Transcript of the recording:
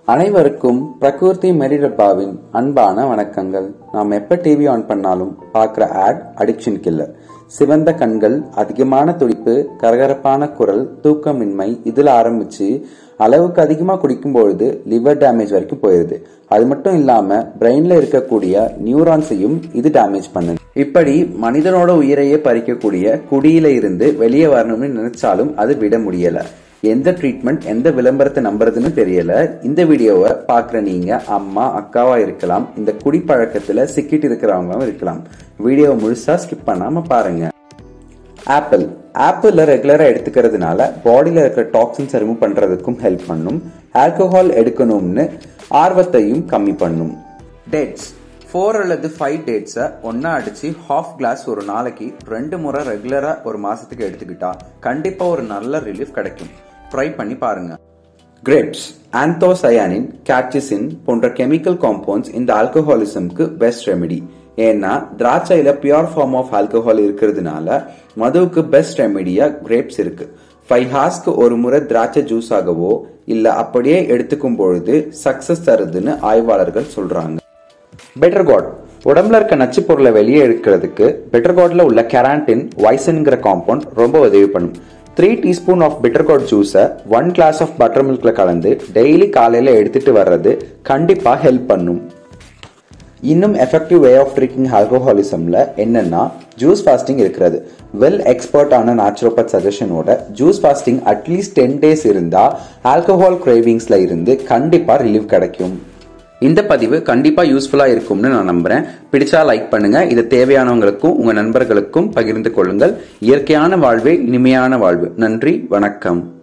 அனைவருக்கும் பிரகிருதி மெரிடப்பாவின் அன்பான வணக்கங்கள் நாம் எப்ப டிவி ஆன் பண்ணாலும் பார்க்குற ஆட் அடிக்ஷன் கில்லர் சிவந்த கண்கள் அதிகமான துடிப்பு கரகரப்பான குரல் தூக்கமின்மை இதுல ஆரம்பிச்சு அளவுக்கு அதிகமா குடிக்கும் பொழுது லிவர் டேமேஜ் வரைக்கும் போயிருது அது மட்டும் இல்லாம பிரெயின்ல இருக்கக்கூடிய நியூரான்ஸையும் இது டேமேஜ் பண்ணுது இப்படி மனிதனோட உயிரையே பறிக்கக்கூடிய குடியில இருந்து வெளியே வரணும்னு நினைச்சாலும் அது விட முடியல எந்த ட்ரீட்மெண்ட் எந்த விளம்பரத்தை நம்புறதுன்னு தெரியல இந்த வீடியோவை பாக்குற நீங்க அம்மா அக்காவா இருக்கலாம் இந்த குடிப்பழக்கத்துல சிக்கிட்டு இருக்கிறவங்களும் இருக்கலாம் வீடியோவை முழுசா ஸ்கிப் பண்ணாம பாருங்க ஆப்பிள் ஆப்பிள் ரெகுலரா எடுத்துக்கிறதுனால பாடியில இருக்கிற டாக்ஸின்ஸ் ரிமூவ் பண்றதுக்கும் ஹெல்ப் பண்ணும் ஆல்கஹால் எடுக்கணும்னு ஆர்வத்தையும் கம்மி பண்ணும் டேட்ஸ் ஃபோர் அல்லது ஃபைவ் டேட்ஸை ஒன்னா அடிச்சு ஹாஃப் கிளாஸ் ஒரு நாளைக்கு ரெண்டு முறை ரெகுலரா ஒரு மாசத்துக்கு எடுத்துக்கிட்டா கண்டிப்பா ஒரு நல்ல ரிலீஃப் கிடைக்கும் ட்ரை பண்ணி பாருங்க கிரேப்ஸ் ஆந்தோசயானின் கேட்சிசின் போன்ற கெமிக்கல் காம்பவுண்ட்ஸ் இந்த ஆல்கஹாலிசம்க்கு பெஸ்ட் ரெமெடி ஏன்னா திராட்சையில பியூர் ஃபார்ம் ஆஃப் ஆல்கஹால் இருக்கிறதுனால மதுவுக்கு பெஸ்ட் ரெமெடியா கிரேப்ஸ் இருக்கு ஃபைவ் ஹார்ஸ்க்கு ஒரு முறை திராட்சை ஜூஸ் ஆகவோ இல்ல அப்படியே எடுத்துக்கும் பொழுது சக்சஸ் தருதுன்னு ஆய்வாளர்கள் சொல்றாங்க பெட்டர் காட் உடம்புல இருக்க நச்சு பொருளை வெளியே எடுக்கிறதுக்கு பெட்டர் காட்ல உள்ள கெராண்டின் வைசன்ங்கிற காம்பவுண்ட் ரொம்ப உதவி பண்ணும் three teaspoon of bitter gourd ஜூஸை ஒன் கிளாஸ் ஆஃப் பட்டர் மில்க்ல கலந்து டெய்லி காலையில எடுத்துட்டு வர்றது கண்டிப்பா ஹெல்ப் பண்ணும் இன்னும் எஃபெக்டிவ் வே ஆஃப் ட்ரிங்கிங் ஆல்கோஹாலிசம்ல என்னன்னா ஜூஸ் ஃபாஸ்டிங் இருக்கிறது வெல் எக்ஸ்பர்ட் ஆன நேச்சுரோபத் சஜஷனோட juice fasting at least ten days இருந்தா ஆல்கஹால் கிரேவிங்ஸ்ல இருந்து கண்டிப்பா ரிலீவ் கிடைக்கும் இந்த பதிவு கண்டிப்பா யூஸ்ஃபுல்லா இருக்கும்னு நான் நம்புறேன் பிடிச்சா லைக் பண்ணுங்க இது தேவையானவங்களுக்கும் உங்க நண்பர்களுக்கும் பகிர்ந்து கொள்ளுங்கள் இயற்கையான வாழ்வே இனிமையான வாழ்வு நன்றி வணக்கம்